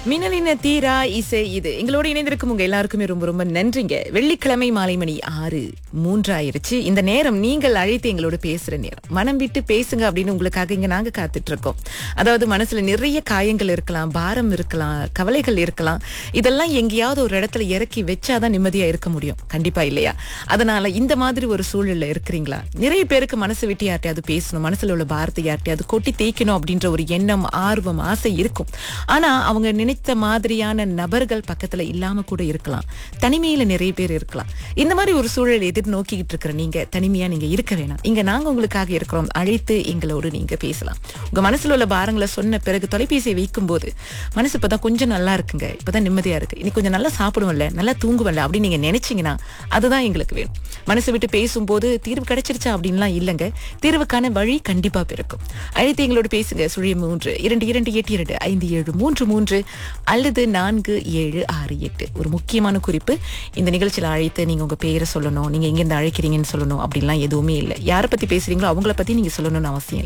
மின்னலின தீரா இசை இது எங்களோட இணைந்திருக்கும் உங்க எல்லாருக்குமே ரொம்ப ரொம்ப நன்றிங்க வெள்ளிக்கிழமை மாலை மணி ஆறு மூன்றாயிருச்சு இந்த நேரம் நீங்கள் அழைத்து எங்களோட பேசுற நேரம் மனம் விட்டு பேசுங்க அப்படின்னு உங்களுக்காக இங்க நாங்க காத்துட்டு இருக்கோம் அதாவது மனசுல நிறைய காயங்கள் இருக்கலாம் பாரம் இருக்கலாம் கவலைகள் இருக்கலாம் இதெல்லாம் எங்கேயாவது ஒரு இடத்துல இறக்கி வச்சாதான் நிம்மதியா இருக்க முடியும் கண்டிப்பா இல்லையா அதனால இந்த மாதிரி ஒரு சூழல்ல இருக்கிறீங்களா நிறைய பேருக்கு மனசு விட்டு யார்ட்டையாவது பேசணும் மனசுல உள்ள பாரத்தை யார்ட்டையாவது கொட்டி தேய்க்கணும் அப்படின்ற ஒரு எண்ணம் ஆர்வம் ஆசை இருக்கும் ஆனா அவங்க நினைத்த மாதிரியான நபர்கள் பக்கத்துல இல்லாம கூட இருக்கலாம் தனிமையில நிறைய பேர் இருக்கலாம் இந்த மாதிரி ஒரு சூழல் எதிர்நோக்கிக்கிட்டு இருக்கிற நீங்க தனிமையா நீங்க இருக்க வேணாம் இங்க நாங்க உங்களுக்காக இருக்கிறோம் அழைத்து எங்களோடு நீங்க பேசலாம் உங்க மனசுல உள்ள பாரங்களை சொன்ன பிறகு தொலைபேசியை வைக்கும் போது மனசு இப்பதான் கொஞ்சம் நல்லா இருக்குங்க இப்பதான் நிம்மதியா இருக்கு இன்னைக்கு கொஞ்சம் நல்லா சாப்பிடுவோம்ல நல்லா தூங்குவல்ல அப்படின்னு நீங்க நினைச்சீங்கன்னா அதுதான் எங்களுக்கு வேணும் மனசு விட்டு பேசும்போது தீர்வு கிடைச்சிருச்சா அப்படின்லாம் இல்லைங்க தீர்வுக்கான வழி கண்டிப்பா பிறக்கும் அழைத்து எங்களோடு பேசுங்க சுழிய மூன்று இரண்டு இரண்டு எட்டு இரண்டு ஐந்து ஏழு மூன்று மூன்று அல்லது நான்கு ஏழு ஆறு எட்டு ஒரு முக்கியமான குறிப்பு இந்த நிகழ்ச்சியில் அழைத்து நீங்க உங்க பேரை சொல்லணும் நீங்க எங்கிருந்து அழைக்கிறீங்கன்னு சொல்லணும் அப்படின்லாம் எதுவுமே இல்லை யாரை பத்தி பேசுறீங்களோ அவங்கள பத்தி நீங்க சொல்லணும்னு அவசியம் இல்லை